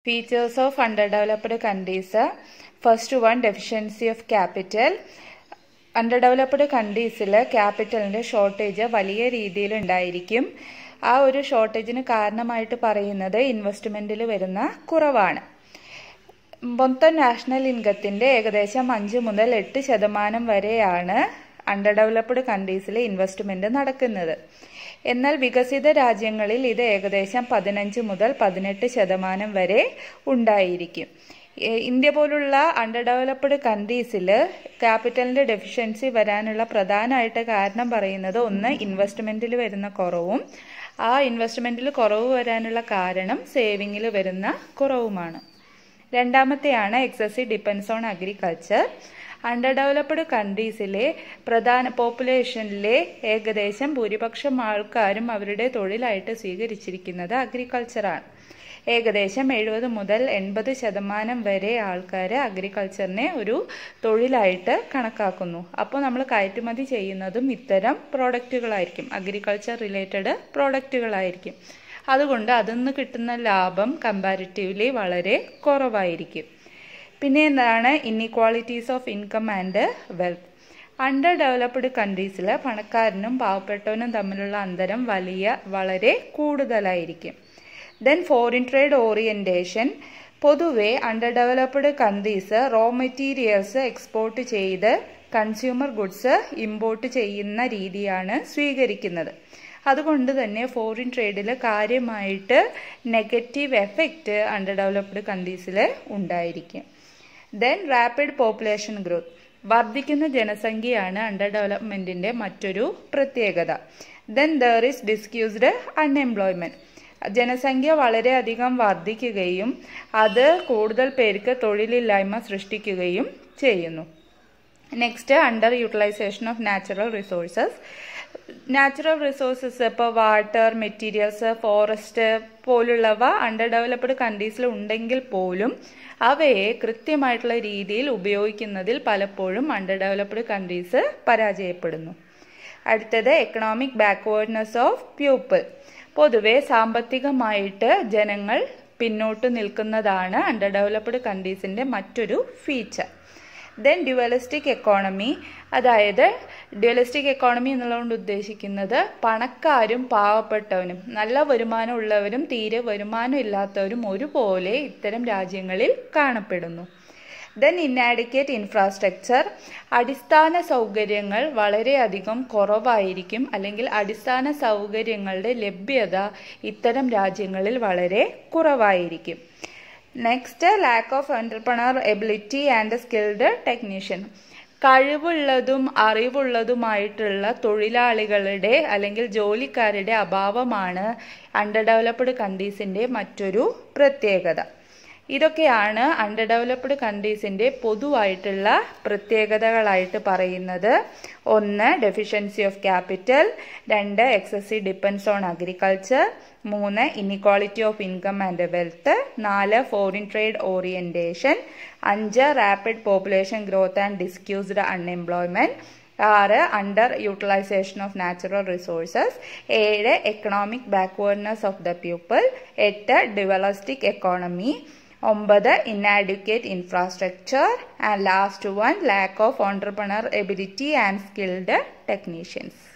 Features of underdeveloped countries. First one, deficiency of capital. Underdeveloped കൺട്രീസിൽ ക്യാപിറ്റലിൻ്റെ shortage വലിയ രീതിയിൽ ഉണ്ടായിരിക്കും ആ ഒരു ഷോർട്ടേജിന് കാരണമായിട്ട് പറയുന്നത് ഇൻവെസ്റ്റ്മെൻറ്റിൽ വരുന്ന കുറവാണ് മൊത്തം നാഷണൽ ഇൻകത്തിൻ്റെ ഏകദേശം അഞ്ച് മുതൽ എട്ട് ശതമാനം വരെയാണ് അണ്ടർഡെവലപ്ഡ് കൺട്രീസിൽ ഇൻവെസ്റ്റ്മെൻറ്റ് നടക്കുന്നത് എന്നാൽ വികസിത രാജ്യങ്ങളിൽ ഇത് ഏകദേശം പതിനഞ്ച് മുതൽ പതിനെട്ട് ശതമാനം വരെ ഉണ്ടായിരിക്കും ഇന്ത്യ പോലുള്ള അണ്ടർ ഡെവലപ്ഡ് കൺട്രീസിൽ ക്യാപിറ്റലിൻ്റെ ഡെഫിഷ്യൻസി വരാനുള്ള പ്രധാനമായിട്ട് കാരണം പറയുന്നത് ഒന്ന് ഇൻവെസ്റ്റ്മെൻറ്റിൽ വരുന്ന കുറവും ആ ഇൻവെസ്റ്റ്മെൻറ്റിൽ കുറവ് വരാനുള്ള കാരണം സേവിങ്ങിൽ വരുന്ന കുറവുമാണ് രണ്ടാമത്തെയാണ് excessive dependence on agriculture under developed കൺട്രീസിലെ പ്രധാന പോപ്പുലേഷനിലെ ഏകദേശം ഭൂരിപക്ഷം ആൾക്കാരും അവരുടെ തൊഴിലായിട്ട് സ്വീകരിച്ചിരിക്കുന്നത് അഗ്രികൾച്ചറാണ് ഏകദേശം എഴുപത് മുതൽ എൺപത് ശതമാനം വരെ ആൾക്കാർ അഗ്രികൾച്ചറിനെ ഒരു തൊഴിലായിട്ട് കണക്കാക്കുന്നു അപ്പോൾ നമ്മൾ കയറ്റുമതി ചെയ്യുന്നതും ഇത്തരം പ്രോഡക്റ്റുകളായിരിക്കും അഗ്രികൾച്ചർ റിലേറ്റഡ് പ്രോഡക്റ്റുകളായിരിക്കും അതുകൊണ്ട് അതിൽ നിന്ന് കിട്ടുന്ന ലാഭം കമ്പാരിറ്റീവ്ലി വളരെ കുറവായിരിക്കും പിന്നെ എന്താണ് inequalities of income and wealth under developed കൺട്രീസിൽ പണക്കാരനും പാവപ്പെട്ടവനും തമ്മിലുള്ള അന്തരം വലിയ വളരെ കൂടുതലായിരിക്കും ദെൻ ഫോറിൻ ട്രേഡ് ഓറിയൻറ്റേഷൻ പൊതുവെ under developed countries raw materials export ചെയ്ത് കൺസ്യൂമർ ഗുഡ്സ് ഇമ്പോർട്ട് ചെയ്യുന്ന രീതിയാണ് സ്വീകരിക്കുന്നത് അതുകൊണ്ട് തന്നെ ഫോറിൻ ട്രേഡിൽ കാര്യമായിട്ട് നെഗറ്റീവ് എഫക്റ്റ് അണ്ടർ ഡെവലപ്ഡ് കൺട്രീസിൽ ഉണ്ടായിരിക്കും ദെൻ റാപ്പിഡ് പോപ്പുലേഷൻ ഗ്രോത്ത് വർദ്ധിക്കുന്ന ജനസംഖ്യയാണ് അണ്ടർ ഡെവലപ്മെൻറ്റിൻ്റെ മറ്റൊരു പ്രത്യേകത then there is disguised unemployment ജനസംഖ്യ വളരെയധികം വർദ്ധിക്കുകയും അത് കൂടുതൽ പേർക്ക് തൊഴിലില്ലായ്മ സൃഷ്ടിക്കുകയും ചെയ്യുന്നു next under utilization of natural resources natural resources ഇപ്പോൾ വാട്ടർ മെറ്റീരിയൽസ് ഫോറസ്റ്റ് പോലുള്ളവ അണ്ടർ ഡെവലപ്ഡ് കൺട്രീസിൽ ഉണ്ടെങ്കിൽ പോലും അവയെ കൃത്യമായിട്ടുള്ള രീതിയിൽ ഉപയോഗിക്കുന്നതിൽ പലപ്പോഴും അണ്ടർ ഡെവലപ്ഡ് കൺട്രീസ് പരാജയപ്പെടുന്നു അടുത്തത് എക്കണോമിക് ബാക്ക്വേർഡ്നെസ് ഓഫ് പ്യൂപ്പിൾ പൊതുവെ സാമ്പത്തികമായിട്ട് ജനങ്ങൾ പിന്നോട്ട് നിൽക്കുന്നതാണ് അണ്ടർ ഡെവലപ്ഡ് കൺട്രീസിൻ്റെ മറ്റൊരു ഫീച്ചർ ദെൻ ഡ്യുവലിസ്റ്റിക് എക്കോണമി അതായത് ഡ്യുവലിസ്റ്റിക് എക്കോണമി എന്നുള്ളതുകൊണ്ട് ഉദ്ദേശിക്കുന്നത് പണക്കാരും പാവപ്പെട്ടവനും നല്ല വരുമാനം ഉള്ളവരും തീരെ വരുമാനം ഇല്ലാത്തവരും ഒരുപോലെ ഇത്തരം രാജ്യങ്ങളിൽ കാണപ്പെടുന്നു ദെൻ ഇന്നാഡിക്കേറ്റ് ഇൻഫ്രാസ്ട്രക്ചർ അടിസ്ഥാന സൗകര്യങ്ങൾ വളരെയധികം കുറവായിരിക്കും അല്ലെങ്കിൽ അടിസ്ഥാന സൗകര്യങ്ങളുടെ ലഭ്യത ഇത്തരം രാജ്യങ്ങളിൽ വളരെ കുറവായിരിക്കും next lack of entrepreneur ability and skilled technician കഴിവുള്ളതും അറിവുള്ളതുമായിട്ടുള്ള തൊഴിലാളികളുടെ അല്ലെങ്കിൽ ജോലിക്കാരുടെ അഭാവമാണ് അണ്ടർ ഡെവലപ്ഡ് കൺട്രീസിൻ്റെ മറ്റൊരു പ്രത്യേകത ഇതൊക്കെയാണ് അണ്ടർ ഡെവലപ്ഡ് കൺട്രീസിൻ്റെ പൊതുവായിട്ടുള്ള പ്രത്യേകതകളായിട്ട് പറയുന്നത് ഒന്ന് ഡെഫിഷ്യൻസി ഓഫ് ക്യാപിറ്റൽ രണ്ട് എക്സസീവ് ഡിപ്പെൻസ് ഓൺ അഗ്രികൾച്ചർ മൂന്ന് inequality of income and wealth നാല് ഫോറിൻ ട്രേഡ് ഓറിയൻറ്റേഷൻ അഞ്ച് rapid population growth and disguised unemployment ആറ് under utilization of natural resources ഏഴ് economic backwardness of the people എട്ട് dualistic economy ഒമ്പത് inadequate infrastructure and last one lack of entrepreneur ability and skilled technicians